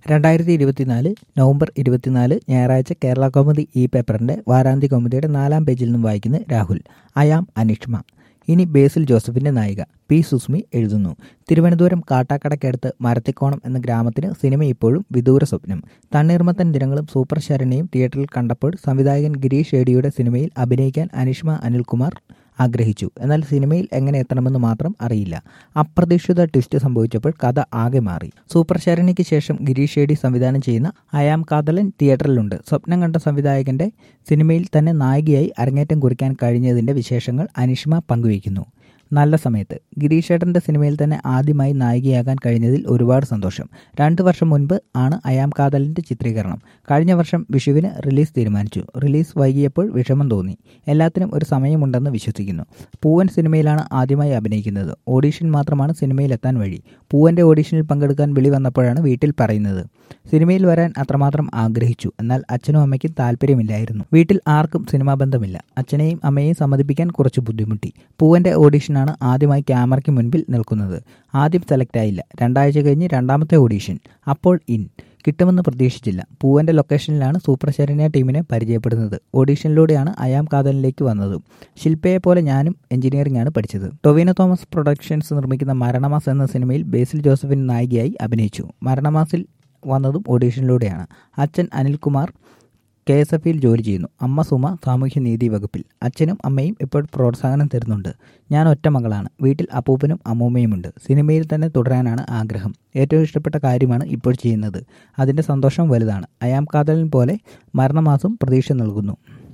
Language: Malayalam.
രണ്ടായിരത്തി ഇരുപത്തിനാല് നവംബർ ഇരുപത്തിനാല് ഞായറാഴ്ച കേരള കൗമുദി ഈ പേപ്പറിന്റെ വാരാന്ത്യ കൗമുദിയുടെ നാലാം പേജിൽ നിന്നും വായിക്കുന്ന രാഹുൽ അയാം അനിഷ്മ ഇനി ബേസിൽ ജോസഫിന്റെ നായിക പി സുസ്മി എഴുതുന്നു തിരുവനന്തപുരം കാട്ടാക്കടയ്ക്കടുത്ത് മരത്തിക്കോണം എന്ന ഗ്രാമത്തിന് സിനിമ ഇപ്പോഴും വിദൂര സ്വപ്നം തണ്ണീർമത്തൻ ദിനങ്ങളും സൂപ്പർ ശരണിയും തിയേറ്ററിൽ കണ്ടപ്പോൾ സംവിധായകൻ ഗിരീഷ് ഏടിയുടെ സിനിമയിൽ അഭിനയിക്കാൻ അനിഷ്മ അനിൽകുമാർ ആഗ്രഹിച്ചു എന്നാൽ സിനിമയിൽ എങ്ങനെ എത്തണമെന്ന് മാത്രം അറിയില്ല അപ്രതീക്ഷിത ട്വിസ്റ്റ് സംഭവിച്ചപ്പോൾ കഥ ആകെ മാറി സൂപ്പർ ശരണിക്ക് ശേഷം ഗിരീഷ് ഷേഡി സംവിധാനം ചെയ്യുന്ന അയാം കാതലൻ തിയേറ്ററിലുണ്ട് സ്വപ്നം കണ്ട സംവിധായകന്റെ സിനിമയിൽ തന്നെ നായികയായി അരങ്ങേറ്റം കുറിക്കാൻ കഴിഞ്ഞതിന്റെ വിശേഷങ്ങൾ അനിഷ്മ പങ്കുവയ്ക്കുന്നു നല്ല സമയത്ത് ഗിരീഷേട്ടന്റെ സിനിമയിൽ തന്നെ ആദ്യമായി നായികയാകാൻ കഴിഞ്ഞതിൽ ഒരുപാട് സന്തോഷം രണ്ടു വർഷം മുൻപ് ആണ് അയാം കാതലിന്റെ ചിത്രീകരണം കഴിഞ്ഞ വർഷം വിഷുവിന് റിലീസ് തീരുമാനിച്ചു റിലീസ് വൈകിയപ്പോൾ വിഷമം തോന്നി എല്ലാത്തിനും ഒരു സമയമുണ്ടെന്ന് വിശ്വസിക്കുന്നു പൂവൻ സിനിമയിലാണ് ആദ്യമായി അഭിനയിക്കുന്നത് ഓഡീഷൻ മാത്രമാണ് സിനിമയിലെത്താൻ വഴി പൂവന്റെ ഓഡീഷനിൽ പങ്കെടുക്കാൻ വിളി വന്നപ്പോഴാണ് വീട്ടിൽ പറയുന്നത് സിനിമയിൽ വരാൻ അത്രമാത്രം ആഗ്രഹിച്ചു എന്നാൽ അച്ഛനും അമ്മയ്ക്കും താല്പര്യമില്ലായിരുന്നു വീട്ടിൽ ആർക്കും സിനിമാ ബന്ധമില്ല അച്ഛനെയും അമ്മയെയും സമ്മതിപ്പിക്കാൻ കുറച്ച് ബുദ്ധിമുട്ടി പൂവന്റെ ഓഡീഷനാണ് ആദ്യമായി ക്യാമറയ്ക്ക് മുൻപിൽ നിൽക്കുന്നത് ആദ്യം സെലക്ട് ആയില്ല രണ്ടാഴ്ച കഴിഞ്ഞ് രണ്ടാമത്തെ ഓഡീഷൻ അപ്പോൾ ഇൻ കിട്ടുമെന്ന് പ്രതീക്ഷിച്ചില്ല പൂവന്റെ ലൊക്കേഷനിലാണ് സൂപ്പർ ശരണ്യ ടീമിനെ പരിചയപ്പെടുന്നത് ഓഡീഷനിലൂടെയാണ് അയാം കാതലിലേക്ക് വന്നത് ശില്പയെ പോലെ ഞാനും എഞ്ചിനീയറിംഗ് ആണ് പഠിച്ചത് ടൊവിനോ തോമസ് പ്രൊഡക്ഷൻസ് നിർമ്മിക്കുന്ന മരണമാസ് എന്ന സിനിമയിൽ ബേസിൽ ജോസഫിന് നായികയായി അഭിനയിച്ചു മരണമാസിൽ വന്നതും ഓഡീഷനിലൂടെയാണ് അച്ഛൻ അനിൽകുമാർ കെ എസ് എഫ് ഇയിൽ ജോലി ചെയ്യുന്നു അമ്മ സുമ സാമൂഹ്യനീതി വകുപ്പിൽ അച്ഛനും അമ്മയും ഇപ്പോൾ പ്രോത്സാഹനം തരുന്നുണ്ട് ഞാൻ ഒറ്റ മകളാണ് വീട്ടിൽ അപ്പൂപ്പനും അമ്മൂമ്മയുമുണ്ട് സിനിമയിൽ തന്നെ തുടരാനാണ് ആഗ്രഹം ഏറ്റവും ഇഷ്ടപ്പെട്ട കാര്യമാണ് ഇപ്പോൾ ചെയ്യുന്നത് അതിൻ്റെ സന്തോഷം വലുതാണ് അയാം കാതലൻ പോലെ മരണമാസം പ്രതീക്ഷ നൽകുന്നു